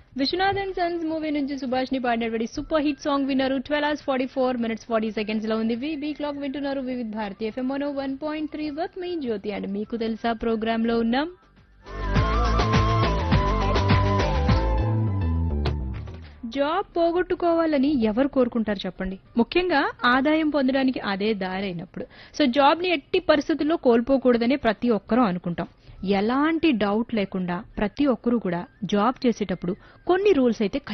Vishwanath and Sons movie నుంచి సుభాష్ ని పాడినటువంటి సూపర్ హిట్ సాంగ్ విన్నారు twelve hours forty four minutes forty seconds లో ఉంది బీ క్లాక్ వింటున్నారు Vividh Bharati F M mono one point three వర్క్ మీ జ్యోతి అండ్ మీకు తెలుసా ప్రోగ్రామ్ లో ఉన్నాం జాబ్ పోగొట్టుకోవాలని ఎవరు కోరుకుంటారు చెప్పండి ముఖ్యంగా ఆదాయం పొందడానికి అదే దారి అయినప్పుడు సో జాబ్ ని ఎట్టి పరిస్థితుల్లో కోల్పోకూడదని ప్రతి ఒక్కరూ అనుకుంటాం ఎలాంటి డౌట్ లేకుండా ప్రతి ఒక్కరూ కూడా జాబ్ చేసేటప్పుడు కొన్ని రూల్స్ అయితే